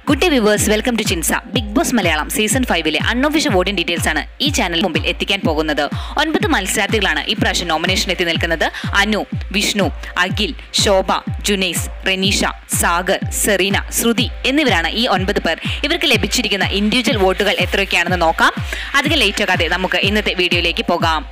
good day viewers welcome to ചിൻസ Bigg Boss Malayalam season ഫൈവിലെ unofficial voting details ആണ് ഈ ചാനൽ മുമ്പിൽ എത്തിക്കാൻ പോകുന്നത് ഒൻപത് മത്സരാർത്ഥികളാണ് ഇപ്രാവശ്യം നോമിനേഷൻ എത്തി നിൽക്കുന്നത് അനു വിഷ്ണു അഖിൽ ശോഭ ജുനൈസ് റെനീഷ സാഗർ സെറീന ശ്രുതി എന്നിവരാണ് ഈ ഒൻപത് പേർ ഇവർക്ക് ലഭിച്ചിരിക്കുന്ന ഇൻഡിവിജ്വൽ വോട്ടുകൾ എത്രയൊക്കെയാണെന്ന് നോക്കാം അധികം ലേറ്റ് ആകാതെ നമുക്ക് ഇന്നത്തെ വീഡിയോയിലേക്ക് പോകാം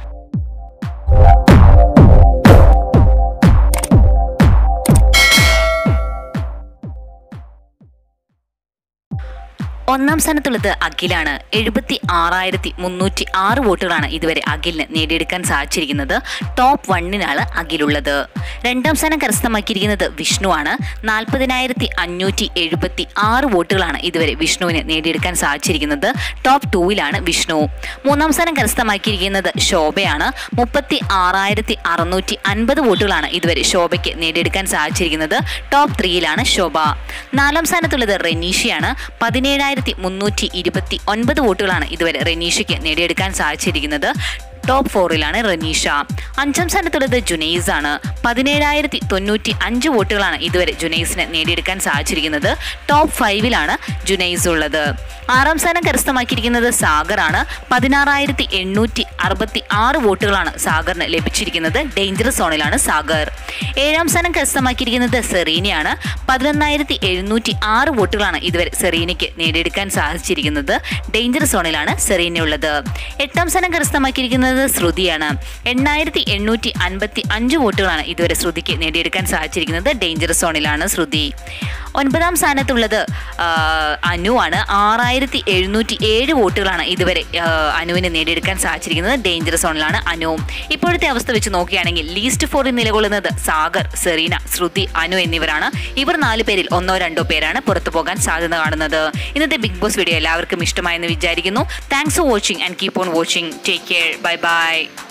ഒന്നാം സ്ഥാനത്തുള്ളത് അഖിലാണ് എഴുപത്തി ആറായിരത്തി മുന്നൂറ്റി ആറ് വോട്ടുകളാണ് ഇതുവരെ അഖിലിന് നേടിയെടുക്കാൻ സാധിച്ചിരിക്കുന്നത് ടോപ്പ് വണ്ണിനാണ് അഖിലുള്ളത് രണ്ടാം സ്ഥാനം കരസ്ഥമാക്കിയിരിക്കുന്നത് വിഷ്ണുവാണ് നാൽപ്പതിനായിരത്തി അഞ്ഞൂറ്റി എഴുപത്തി ആറ് വോട്ടുകളാണ് ഇതുവരെ വിഷ്ണുവിന് നേടിയെടുക്കാൻ സാധിച്ചിരിക്കുന്നത് ടോപ്പ് ടൂവിലാണ് വിഷ്ണു മൂന്നാം സ്ഥാനം കരസ്ഥമാക്കിയിരിക്കുന്നത് ശോഭയാണ് മുപ്പത്തി ആറായിരത്തി അറുന്നൂറ്റി അൻപത് വോട്ടുകളാണ് ഇതുവരെ ശോഭയ്ക്ക് നേടിയെടുക്കാൻ സാധിച്ചിരിക്കുന്നത് ടോപ്പ് ത്രീയിലാണ് ശോഭ നാലാം സ്ഥാനത്തുള്ളത് റെനീഷയാണ് പതിനേഴായിരത്തി മുന്നൂറ്റി ഇരുപത്തി ഒൻപത് വോട്ടുകളാണ് ഇതുവരെ റെനീഷയ്ക്ക് നേടിയെടുക്കാൻ സാധിച്ചിരിക്കുന്നത് ടോപ്പ് ഫോറിലാണ് റനീഷ അഞ്ചാം സ്ഥാനത്തുള്ളത് ജുനൈസ് ആണ് പതിനേഴായിരത്തി തൊണ്ണൂറ്റി അഞ്ച് വോട്ടുകളാണ് ഇതുവരെ ജുനൈസിന് നേടിയെടുക്കാൻ സാധിച്ചിരിക്കുന്നത് ടോപ്പ് ഫൈവിലാണ് ജുനൈസ് ഉള്ളത് ആറാം സ്ഥാനം കരസ്ഥമാക്കിയിരിക്കുന്നത് സാഗറാണ് പതിനാറായിരത്തി എണ്ണൂറ്റി അറുപത്തി ആറ് വോട്ടുകളാണ് സാഗറിന് ലഭിച്ചിരിക്കുന്നത് ഡേഞ്ചറസ് സോണിലാണ് സാഗർ ഏഴാം സ്ഥാനം കരസ്ഥമാക്കിയിരിക്കുന്നത് സെറീനയാണ് പതിനൊന്നായിരത്തി എഴുന്നൂറ്റി ആറ് വോട്ടുകളാണ് ഇതുവരെ സെറീനയ്ക്ക് നേടിയെടുക്കാൻ സാധിച്ചിരിക്കുന്നത് ഡേഞ്ചറസ് സോണിലാണ് സെറീന ഉള്ളത് എട്ടാം സ്ഥാനം കരസ്ഥമാക്കിയിരിക്കുന്നത് ശ്രുതിയാണ് എണ്ണായിരത്തി എണ്ണൂറ്റി അൻപത്തി അഞ്ച് വോട്ടുകളാണ് ഇതുവരെ ശ്രുതിക്ക് നേടിയെടുക്കാൻ സാധിച്ചിരിക്കുന്നത് ഡേഞ്ചറസ് സോണിലാണ് ശ്രുതി ഒൻപതാം സ്ഥാനത്തുള്ളത് ആ, അനു ആണ് ആറായിരത്തി എഴുന്നൂറ്റി ഏഴ് വോട്ടുകളാണ് ഇതുവരെ ആ, അനുവിന് നേടിയെടുക്കാൻ സാധിച്ചിരിക്കുന്നത് ഡേഞ്ചറസ് സോണിലാണ് അനു ഇപ്പോഴത്തെ അവസ്ഥ വെച്ച് നോക്കുകയാണെങ്കിൽ ലീസ്റ്റ് ഫോറിൽ നിലകൊള്ളുന്നത് സാഗർ സെറീന ശ്രുതി അനു എന്നിവരാണ് ഇവർ നാല് പേരിൽ ഒന്നോ രണ്ടോ പേരാണ് പുറത്തു പോകാൻ സാധ്യത കാണുന്നത് ഇന്നത്തെ ബിഗ് ബോസ് വീഡിയോ എല്ലാവർക്കും ഇഷ്ടമായെന്ന് വിചാരിക്കുന്നു thanks for watching and keep on watching take care bye by